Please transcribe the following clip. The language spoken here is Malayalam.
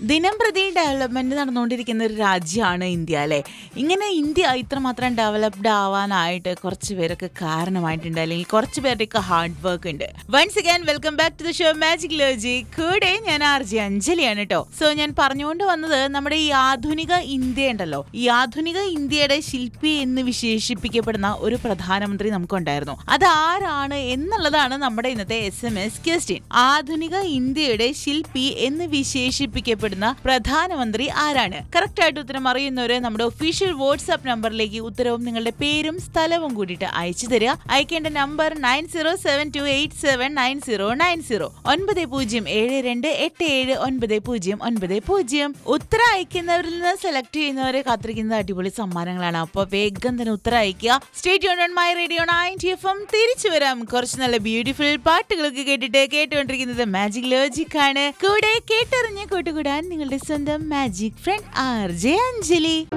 ദിനം പ്രതി ഡെവലപ്മെന്റ് നടന്നുകൊണ്ടിരിക്കുന്ന ഒരു രാജ്യമാണ് ഇന്ത്യ അല്ലെ ഇങ്ങനെ ഇന്ത്യ ഇത്രമാത്രം ഡെവലപ്ഡ് ആവാനായിട്ട് കുറച്ച് പേരൊക്കെ കാരണമായിട്ടുണ്ട് അല്ലെങ്കിൽ കുറച്ച് പേരുടെയൊക്കെ ഹാർഡ് വർക്ക് ഉണ്ട് once again welcome back to the show magic ലോജി കൂടെ ഞാൻ ആർ ജി അഞ്ജലിയാണ് കേട്ടോ സോ ഞാൻ പറഞ്ഞുകൊണ്ട് വന്നത് നമ്മുടെ ഈ ആധുനിക ഇന്ത്യ ഉണ്ടല്ലോ ഈ ആധുനിക ഇന്ത്യയുടെ ശില്പി എന്ന് വിശേഷിപ്പിക്കപ്പെടുന്ന ഒരു പ്രധാനമന്ത്രി നമുക്കുണ്ടായിരുന്നു അത് ആരാണ് എന്നുള്ളതാണ് നമ്മുടെ ഇന്നത്തെ എസ് എം എസ് ക്വസ്റ്റ്യൻ ആധുനിക ഇന്ത്യയുടെ ശില്പി എന്ന് വിശേഷിപ്പിക്കപ്പെടുന്ന പ്രധാനമന്ത്രി ആരാണ് കറക്റ്റ് ആയിട്ട് ഉത്തരം അറിയുന്നവര് നമ്മുടെ ഒഫീഷ്യൽ വാട്സ്ആപ്പ് നമ്പറിലേക്ക് ഉത്തരവും നിങ്ങളുടെ പേരും സ്ഥലവും കൂടിയിട്ട് അയച്ചു തരിക അയക്കേണ്ട number nine zero seven two eight seven nine zero nine zero ഒൻപത് പൂജ്യം ഏഴ് രണ്ട് എട്ട് ഏഴ് ഒൻപത് പൂജ്യം ഒൻപത് പൂജ്യം ഉത്തരം അയക്കുന്നവരിൽ നിന്ന് സെലക്ട് ചെയ്യുന്നവരെ കാത്തിരിക്കുന്നത് അടിപൊളി സമ്മാനങ്ങളാണ് അപ്പൊ വേഗം തന്നെ ഉത്തരം അയക്കുക സ്റ്റേറ്റ് ഓൺ my radio ninety F M തിരിച്ചു വരാം കുറച്ച് നല്ല ബ്യൂട്ടിഫുൾ പാട്ടുകളൊക്കെ കേട്ടിട്ട് കേട്ടുകൊണ്ടിരിക്കുന്നത് മാജിക് ലോജിക് ആണ് കൂടെ കേട്ടറിഞ്ഞ് കൂട്ടുകൂടാൻ നിങ്ങളുടെ സ്വന്തം magic friend R J Anjali